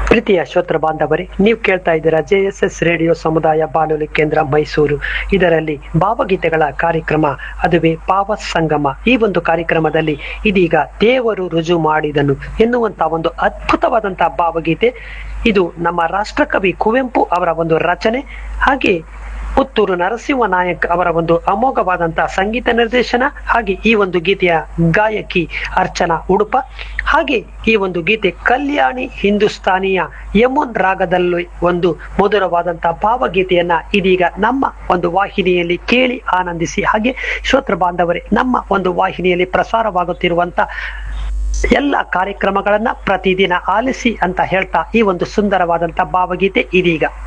ಪ್ರೀತಿಯ ಶ್ರೋತೃ ಬಾಂಧವರೇ ನೀವು ಕೇಳ್ತಾ ಇದ್ದೀರಾ ಜೆ ಎಸ್ ಎಸ್ ರೇಡಿಯೋ ಸಮುದಾಯ ಬಾನುಲಿ ಕೇಂದ್ರ ಮೈಸೂರು ಇದರಲ್ಲಿ ಭಾವಗೀತೆಗಳ ಕಾರ್ಯಕ್ರಮ ಅದುವೇ ಭಾವ ಸಂಗಮ ಈ ಒಂದು ಕಾರ್ಯಕ್ರಮದಲ್ಲಿ ಇದೀಗ ದೇವರು ರುಜು ಮಾಡಿದನು ಎನ್ನುವಂತ ಒಂದು ಅದ್ಭುತವಾದಂತಹ ಭಾವಗೀತೆ ಇದು ನಮ್ಮ ರಾಷ್ಟ್ರಕವಿ ಕುವೆಂಪು ಅವರ ಒಂದು ರಚನೆ ಹಾಗೆ ಪುತ್ತೂರು ನರಸಿಂಹ ನಾಯಕ್ ಅವರ ಒಂದು ಅಮೋಘವಾದಂತಹ ಸಂಗೀತ ನಿರ್ದೇಶನ ಹಾಗೆ ಈ ಒಂದು ಗೀತೆಯ ಗಾಯಕಿ ಅರ್ಚನಾ ಉಡುಪ ಹಾಗೆ ಈ ಒಂದು ಗೀತೆ ಕಲ್ಯಾಣಿ ಹಿಂದೂಸ್ತಾನಿಯ ಯಮುನ್ ರಾಗದಲ್ಲಿ ಒಂದು ಮಧುರವಾದಂತಹ ಭಾವಗೀತೆಯನ್ನ ಇದೀಗ ನಮ್ಮ ಒಂದು ವಾಹಿನಿಯಲ್ಲಿ ಕೇಳಿ ಆನಂದಿಸಿ ಹಾಗೆ ಶ್ರೋತೃ ಬಾಂಧವರೇ ನಮ್ಮ ಒಂದು ವಾಹಿನಿಯಲ್ಲಿ ಪ್ರಸಾರವಾಗುತ್ತಿರುವಂತ ಎಲ್ಲ ಕಾರ್ಯಕ್ರಮಗಳನ್ನ ಪ್ರತಿದಿನ ಆಲಿಸಿ ಅಂತ ಹೇಳ್ತಾ ಈ ಒಂದು ಸುಂದರವಾದಂತ ಭಾವಗೀತೆ ಇದೀಗ